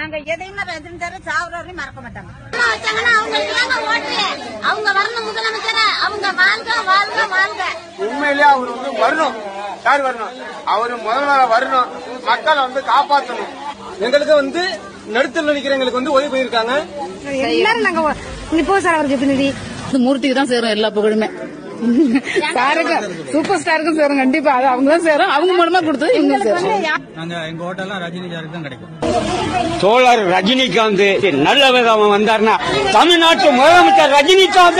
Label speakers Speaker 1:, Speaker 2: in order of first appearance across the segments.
Speaker 1: நாங்க எதையுமே ரஜினி சார் சாவரம் மறக்க மாட்டாங்க
Speaker 2: வச்சாங்கன்னா அவங்களுக்கு ஏங்க ஓட்டு அவங்க வரணும் முதலமைச்சர அவங்க வாழ்க வாழ்க வாழ்க
Speaker 3: உண்மையிலேயே அவர் வந்து வரணும் யார் வரணும் அவர் முதல்வர் வரணும் மக்களை வந்து காப்பாற்றணும் எங்களுக்கு வந்து நடுத்தல் நினைக்கிறவங்களுக்கு வந்து உதவி பண்ணியிருக்காங்க
Speaker 4: எல்லாரும் நாங்க இங்க போ சார் அவருக்கு பிரதிநிதி
Speaker 5: மூர்த்திக்கு தான் சேரும் எல்லா புகழுமே சாருக்கு சூப்பர் ஸ்டாருக்கும் சேரும் கண்டிப்பா அது அவங்க தான் சேரும் அவங்க மூலமா கொடுத்தது இவங்க சேரும்
Speaker 6: நாங்க எங்க ஓட்டெல்லாம் ரஜினி சாருக்கு தான் கிடைக்கும்
Speaker 3: தோழர் ரஜினிகாந்த் நல்ல விதம் வந்தார்னா தமிழ்நாட்டு முதலமைச்சர் ரஜினிகாந்த்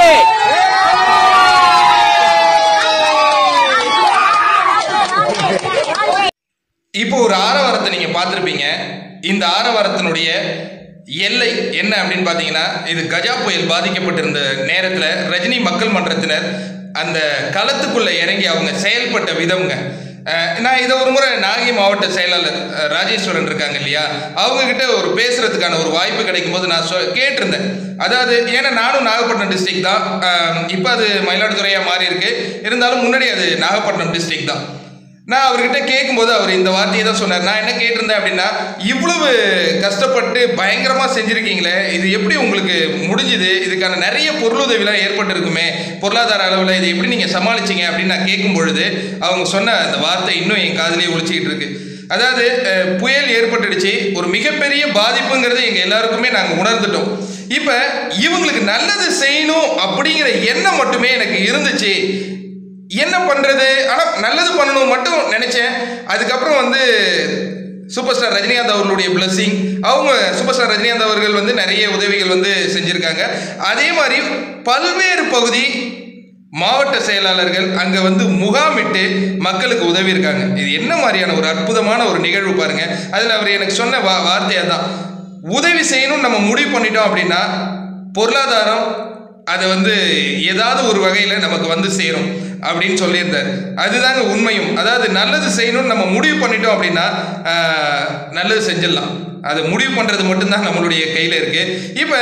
Speaker 7: இப்போ ஒரு ஆரவாரத்தை நீங்க பார்த்துருப்பீங்க இந்த ஆரவாரத்தினுடைய எல்லை என்ன அப்படின்னு பார்த்தீங்கன்னா இது கஜா புயல் பாதிக்கப்பட்டிருந்த நேரத்தில் ரஜினி மக்கள் மன்றத்தினர் அந்த களத்துக்குள்ள இறங்கி அவங்க செயல்பட்ட விதம்ங்க அஹ் நான் இதை ஒரு முறை நாகை மாவட்ட செயலாளர் அஹ், ராஜேஸ்வரன் இருக்காங்க இல்லையா அவங்க கிட்ட ஒரு பேசுறதுக்கான ஒரு வாய்ப்பு கிடைக்கும் போது நான் சொ கேட்டிருந்தேன் அதாவது ஏன்னா நானும் நாகப்பட்டினம் டிஸ்ட்ரிக்ட் தான் இப்போ அது மயிலாடுதுறையா மாறி இருக்கு இருந்தாலும் முன்னாடி அது நாகப்பட்டினம் டிஸ்ட்ரிக்ட் தான் நான் அவர்கிட்ட கேட்கும்போது அவர் இந்த வார்த்தையை தான் சொன்னார் நான் என்ன கேட்டிருந்தேன் அப்படின்னா இவ்வளவு கஷ்டப்பட்டு பயங்கரமாக செஞ்சுருக்கீங்களே இது எப்படி உங்களுக்கு முடிஞ்சுது இதுக்கான நிறைய பொருளுதவிலாம் ஏற்பட்டிருக்குமே பொருளாதார அளவில் இதை எப்படி நீங்கள் சமாளிச்சீங்க அப்படின்னு நான் கேட்கும் பொழுது அவங்க சொன்ன அந்த வார்த்தை இன்னும் என் காதுலயே ஒழிச்சிக்கிட்டு இருக்கு அதாவது அஹ், புயல் ஏற்பட்டுடுச்சு ஒரு மிகப்பெரிய பாதிப்புங்கிறது எங்கள் எல்லாருக்குமே நாங்கள் உணர்ந்துட்டோம் இப்போ இவங்களுக்கு நல்லது செய்யணும் அப்படிங்கிற எண்ணம் மட்டுமே எனக்கு இருந்துச்சு என்ன பண்றது ஆனா நல்லது பண்ணணும் மட்டும் நினைச்சேன் அதுக்கப்புறம் வந்து சூப்பர் ஸ்டார் ரஜினிகாந்த் அவர்களுடைய blessing அவங்க சூப்பர் ஸ்டார் ரஜினிகாந்த் அவர்கள் வந்து நிறைய உதவிகள் வந்து செஞ்சிருக்காங்க அதே மாதிரி பல்வேறு பகுதி மாவட்ட செயலாளர்கள் அங்க வந்து முகாமிட்டு மக்களுக்கு உதவி இருக்காங்க இது என்ன மாதிரியான ஒரு அற்புதமான ஒரு நிகழ்வு பாருங்க அதுல அவர் எனக்கு சொன்ன வா வார்த்தை அதான் உதவி செய்யணும் நம்ம முடிவு பண்ணிட்டோம் அப்படின்னா பொருளாதாரம் அதை வந்து ஏதாவது ஒரு வகையில் நமக்கு வந்து சேரும் அப்படின்னு சொல்லியிருந்தார் அதுதாங்க உண்மையும் அதாவது நல்லது செய்யணும்னு நம்ம முடிவு பண்ணிட்டோம் அப்படின்னா ஆஹ், நல்லது செஞ்சிடலாம் அது முடிவு பண்ணுறது மட்டும்தான் நம்மளுடைய கையில் இருக்கு இப்போ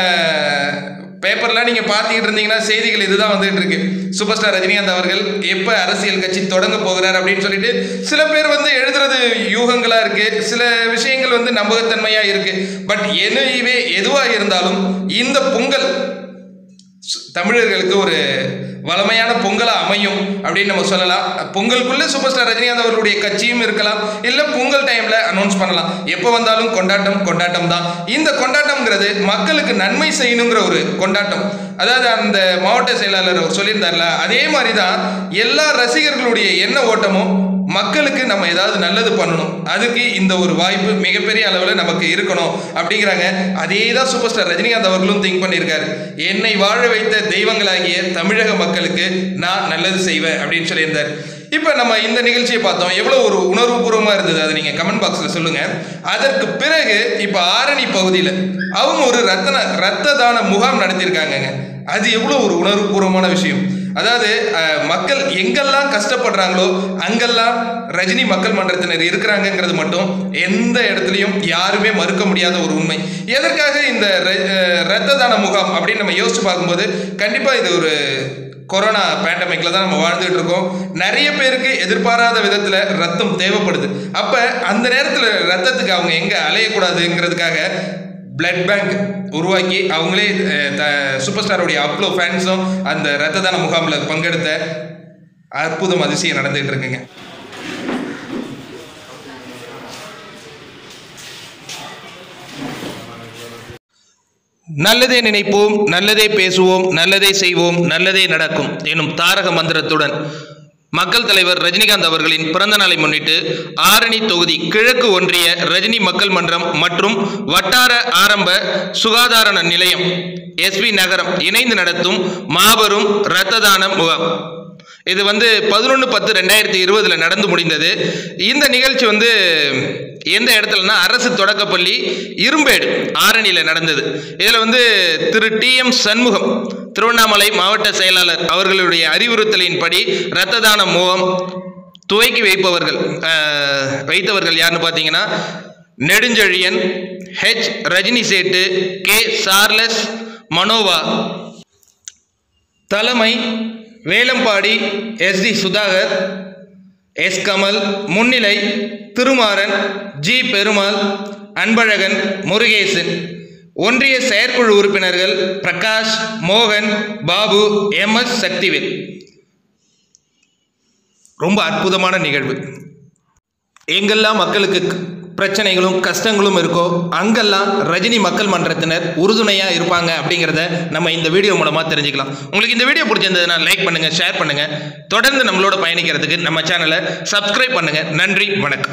Speaker 7: பேப்பர்லாம் நீங்கள் பார்த்துக்கிட்டு இருந்தீங்கன்னா செய்திகள் இதுதான் வந்துட்டு இருக்கு சூப்பர் ஸ்டார் ரஜினிகாந்த் அவர்கள் எப்போ அரசியல் கட்சி தொடங்க போகிறார் அப்படின்னு சொல்லிட்டு சில பேர் வந்து எழுதுறது யூகங்களா இருக்கு சில விஷயங்கள் வந்து நம்பகத்தன்மையா இருக்கு பட் எதுவே எதுவாக இருந்தாலும் இந்த பொங்கல் சு- தமிழர்களுக்கு ஒரு வளமையான பொங்கலா அமையும் அப்படின்னு நம்ம சொல்லலாம் பொங்கலுக்குள்ள சூப்பர் ஸ்டார் ரஜினிகாந்த் அவர்களுடைய கட்சியும் இருக்கலாம் இல்ல பொங்கல் டைம்ல அனௌன்ஸ் பண்ணலாம் எப்போ வந்தாலும் கொண்டாட்டம் கொண்டாட்டம் தான் இந்த கொண்டாட்டம்ங்கிறது மக்களுக்கு நன்மை செய்யணுங்கிற ஒரு கொண்டாட்டம் அதாவது அந்த மாவட்ட செயலாளர் அவர் சொல்லியிருந்தார்ல அதே மாதிரி தான் எல்லா ரசிகர்களுடைய எண்ண ஓட்டமும் மக்களுக்கு நம்ம ஏதாவது நல்லது பண்ணணும் அதுக்கு இந்த ஒரு வாய்ப்பு மிகப்பெரிய அளவில் நமக்கு இருக்கணும் அப்படிங்கிறாங்க அதே தான் சூப்பர் ஸ்டார் ரஜினிகாந்த் அவர்களும் திங்க் பண்ணியிருக்காரு என்னை வாழ வைத்த தெய்வங்களாகிய தமிழக மக்களுக்கு நான் நல்லது செய்வேன் அப்படின்னு சொல்லியிருந்தார் இப்போ நம்ம இந்த நிகழ்ச்சியை பார்த்தோம் எவ்வளோ ஒரு உணர்வுபூர்வமாக இருந்தது அதை நீங்கள் கமெண்ட் பாக்ஸில் சொல்லுங்கள் அதற்கு பிறகு இப்போ ஆரணி பகுதியில் அவங்க ஒரு ரத்தன ரத்த தான முகாம் நடத்தியிருக்காங்கங்க அது எவ்வளோ ஒரு உணர்வுபூர்வமான விஷயம் அதாவது அஹ், மக்கள் எங்கெல்லாம் கஷ்டப்படுறாங்களோ அங்கெல்லாம் ரஜினி மக்கள் மன்றத்தினர் இருக்கிறாங்கங்கிறது மட்டும் எந்த இடத்துலையும் யாருமே மறுக்க முடியாத ஒரு உண்மை எதற்காக இந்த ர- அஹ், ரத்த தான முகாம் அப்படின்னு நம்ம யோசிச்சு பார்க்கும்போது கண்டிப்பாக இது ஒரு கொரோனா பேண்டமிக்ல தான் நம்ம வாழ்ந்துட்டு இருக்கோம் நிறைய பேருக்கு எதிர்பாராத விதத்துல ரத்தம் தேவைப்படுது அப்ப அந்த நேரத்துல ரத்தத்துக்கு அவங்க எங்க அலையக்கூடாதுங்கிறதுக்காக பிளட் பேங்க் உருவாக்கி அவங்களே அஹ், த- சூப்பர் ஸ்டாருடைய அவ்வளோ ஃபேன்ஸும் அந்த ரத்த தான முகாமில் பங்கெடுத்த அற்புதம் அதிசயம் நடந்துகிட்டு இருக்குங்க நல்லதே நினைப்போம் நல்லதே பேசுவோம் நல்லதே செய்வோம் நல்லதே நடக்கும் எனும் தாரக மந்திரத்துடன் மக்கள் தலைவர் ரஜினிகாந்த் அவர்களின் பிறந்த நாளை முன்னிட்டு ஆரணி தொகுதி கிழக்கு ஒன்றிய ரஜினி மக்கள் மன்றம் மற்றும் வட்டார ஆரம்ப சுகாதார நிலையம் எஸ்வி நகரம் இணைந்து நடத்தும் மாபெரும் இரத்த தான முகாம் இது வந்து பதினொன்று பத்து ரெண்டாயிரத்தி இருபதில் நடந்து முடிந்தது இந்த நிகழ்ச்சி வந்து எந்த இடத்துலனா அரசு தொடக்கப்பள்ளி இரும்பேடு ஆரணியில் நடந்தது இதில் வந்து திரு டி எம் சண்முகம் திருவண்ணாமலை மாவட்ட செயலாளர் அவர்களுடைய அறிவுறுத்தலின்படி இரத்த தான முகாம் துவக்கி வைப்பவர்கள் அஹ், வைத்தவர்கள் யாருன்னு பார்த்தீங்கன்னா Nedunchezhiyan H Rajini Settu K Charles Manova தலைமை வேலம்பாடி எஸ்டி சுதாகர் எஸ் கமல் முன்னிலை திருமாறன் ஜி பெருமாள் அன்பழகன் முருகேசன் ஒன்றிய செயற்குழு உறுப்பினர்கள் பிரகாஷ் மோகன் பாபு எம் எஸ் சக்திவேல் ரொம்ப அற்புதமான நிகழ்வு எங்கெல்லாம் மக்களுக்கு க- பிரச்சனைகளும் கஷ்டங்களும் இருக்கோ அங்கெல்லாம் ரஜினி மக்கள் மன்றத்தினர் உறுதுணையா இருப்பாங்க அப்படிங்கிறத நம்ம இந்த வீடியோ மூலமா தெரிஞ்சுக்கலாம் உங்களுக்கு இந்த வீடியோ பிடிச்சிருந்ததுன்னா லைக் பண்ணுங்க ஷேர் பண்ணுங்க தொடர்ந்து நம்மளோட பயணிக்கிறதுக்கு நம்ம சேனலை சப்ஸ்கிரைப் பண்ணுங்க நன்றி வணக்கம்